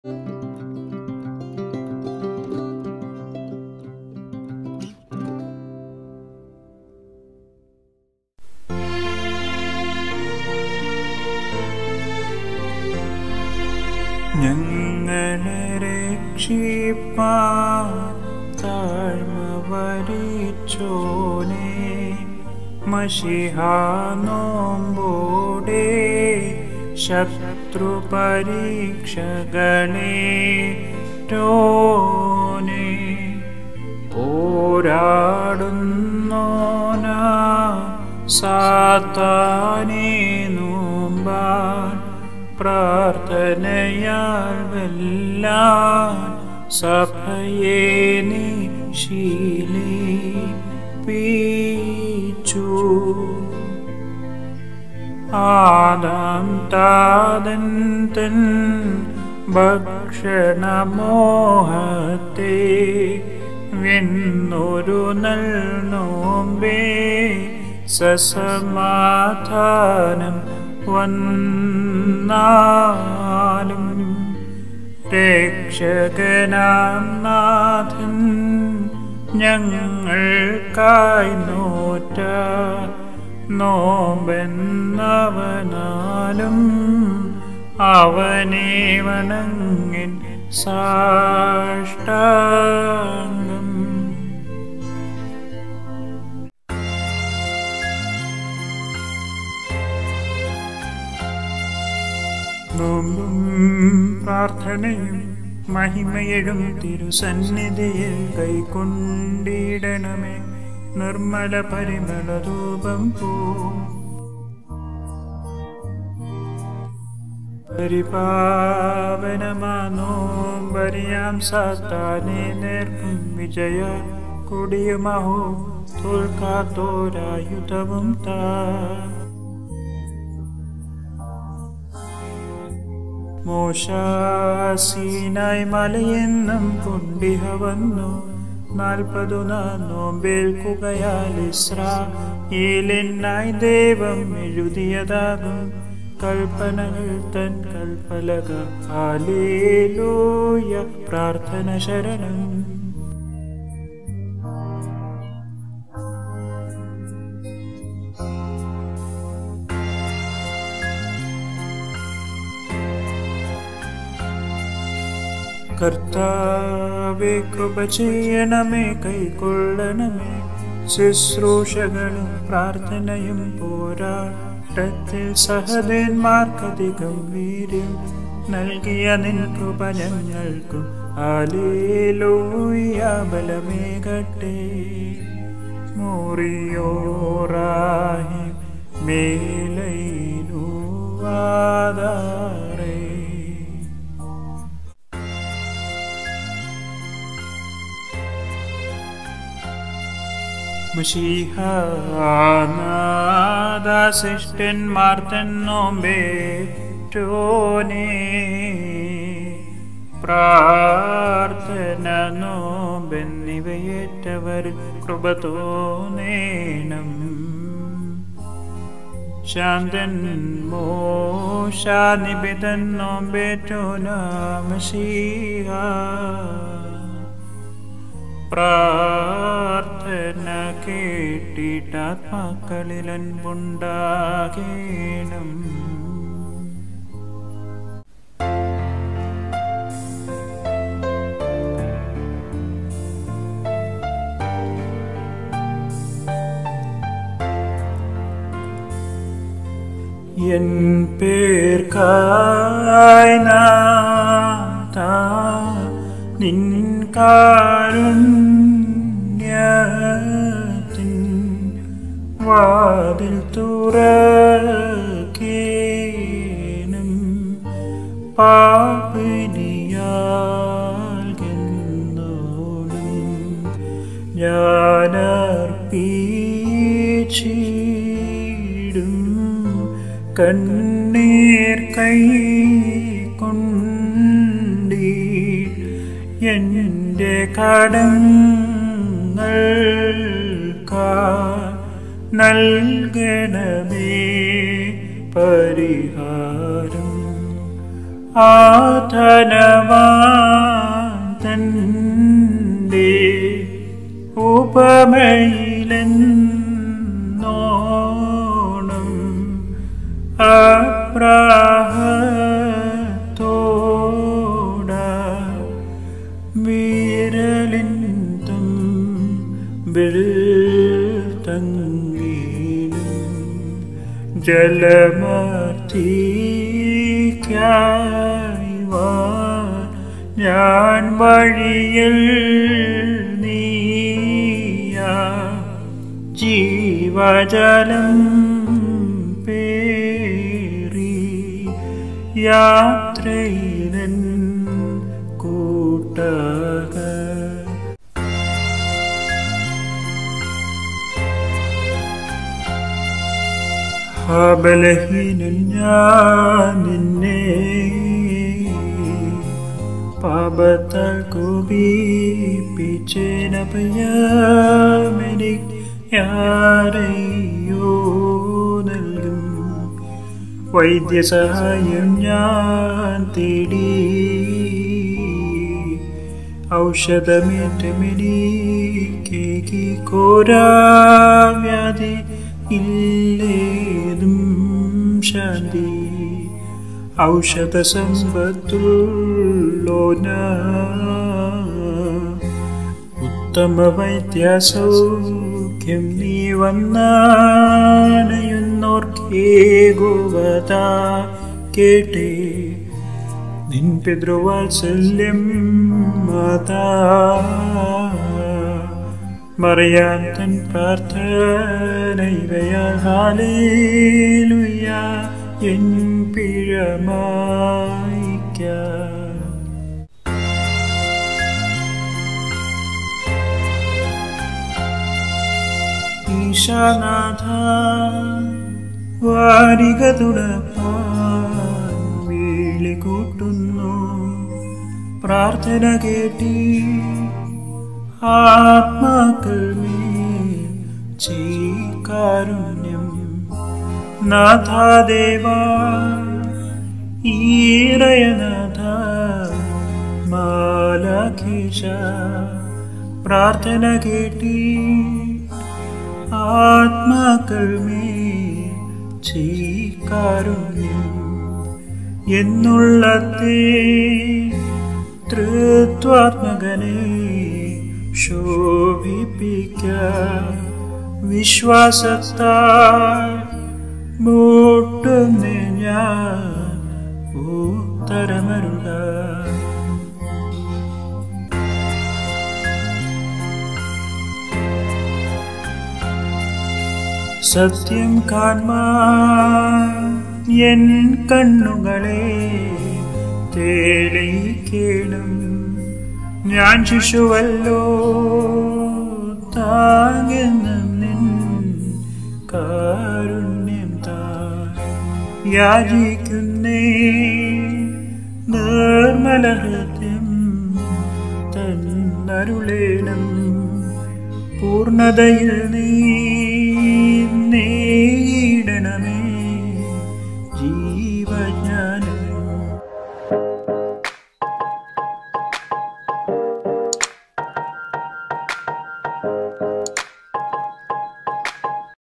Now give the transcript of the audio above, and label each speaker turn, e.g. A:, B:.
A: ഞങ്ങളെ രക്ഷിപ്പാൻ താഴ്മ വരിച്ചോനെ മഷിഹാ നോമ്പോടെ ശത്രു പരീക്ഷകളെ ടോനെ പോരാടുന്നോന സാത്താനെ നോമ്പാൻ പ്രാർത്ഥനയാൽ വെല്ലാൻ സഭയെ നീ ശീലിപ്പിച്ചു ആദാം താതൻ തൻ ഭക്ഷണമോഹത്തെ വെന്നൊരു നൽ നോമ്പേ സസമാധാനം വന്നാലും രക്ഷകനാം നാഥൻ ഞങ്ങൾക്കായി നോറ്റ നോമ്പെന്നവനാലും അവനെ വണങ്ങിൻ സാഷ്ടാംഗം നോമ്പും പ്രാർത്ഥനയും മഹിമയഴും തിരുസന്നിധിയിൽ കൈക്കൊണ്ടിടണമേ നിർമ്മല പരിമള ധൂപം പോ പരിപാവനമാനോമ്പരിയാം സാത്താനെ നേർക്കും വിജയ കൊടിയുമഹോ തോൽക്കാത്തോരായുധവും താ മോശാസീനായി മലയെന്നും കൊണ്ടിഹ വന്നു നാൽപ്പതു നോമ്പേൽക്കുകയാൽ ഇസ്രായേലിനായി ദൈവം എഴുതിയതാകും കൽപ്പനകൾ തൻ കൽപ്പലക ഹാലേലൂയ പ്രാർത്ഥന ശരണം കർത്താവെ കൃപ ചെയ്യണമേ കൈക്കൊള്ളണമേ ശുശ്രൂഷകളും പ്രാർത്ഥനയും പോരാട്ടത്തിൽ സഹദേന്മാർക്കധികം വീര്യം നൽകിയ നിൻ കൃപ ഞങ്ങൾക്കും ആലേലൂയ ബലമേകട്ടെ മോറിയോറാഹി മേലയിലുവാദാറേ മഷീഹാനാദാശിഷ്ടന്മാർ തന്നോമ്പേറ്റോനെ പ്രാർത്ഥന നോമ്പെന്നിവയേറ്റവർ കൃപ തോന്നേണം ശാന്തൻ മോശാനിബിതൻ നോമ്പേറ്റോ നാമശീഹ പ്രാർത്ഥന കേട്ടിട്ടാത്മാക്കളിൽ അൻപുണ്ടാകേണം എൻ പേർക്കായി നാഥ നിൻ കാരുണ്യത്തിൻ വാതിൽ തുറക്കേനും പാപിനിയാൽകെന്നോടും ഞാനർപ്പിച്ചിടും കണ്ണീർ കൈ കൊണ്ടീ എൻ്റെ കടങ്ങൾ നൽകണമേ പരിഹാരം ആധനവാൻ തൻ്റെ ഉപമയിലെന്നോണം അപ്രാഹത്തോട വിരലിന്തും തങ്ങീടും ജലമർത്തിക്കായി വാ ഞാൻ വഴിയിൽ നീയാ ജീവജലം പേറി യാത്രയിലൻ കൂട്ടക ബലഹീനൻ ഞാൻ നിന്നെ പാപത്താൽ കോപിപ്പിച്ചേനഭയമെനിക്ക് യാരെയോ നൽകും വൈദ്യസഹായം ഞാൻ തേടി ഔഷധമേറ്റമെനിക്കേകി കോരാവ്യാധി ഇല്ലേതും ശാന്തി ഔഷധ സമ്പത്തുള്ളോന ഉത്തമ വൈദ്യ സൗഖ്യം നീ വന്നാനയുന്നോർക്കേകുവത കേട്ടേ നിൻ പിതൃവാത്സല്യം മാതാ മറിയാൻ തൻ പ്രാർത്ഥന ഇവയാൽ ഹാലേലുയ എൻ പിഴമായിക്കാം ഈശാനാഥ വാരിക തുടപ്പാൻ വീളി കൂട്ടുന്നു പ്രാർത്ഥന കേട്ടി ആത്മാക്കൾ ചീകാരുണ്യം നാഥാദേവാ ഈറയനാഥ മാലാഖീഷ പ്രാർത്ഥന കേട്ടി ആത്മാക്കൾ മേ ചീകാരുണ്യം എന്നുള്ളത്തെ തൃത്വാത്മകനെ ശോഭിപ്പിക്ക വിശ്വാസത്താൽ മുട്ടുന്ന ഞാൻ ഉത്തരമരുക സത്യം കാൺമാൻ എൻ കണ്ണുകളെ തേളിക്കേണം ഞാൻ ശിശുവല്ലോ താങ്ങെന്നും നിൻ കാരുണ്യം താ യാചിക്കുന്നേ നിർമ്മല ഹൃദയം തന്നരുളേണം പൂർണ്ണതയിൽ നീ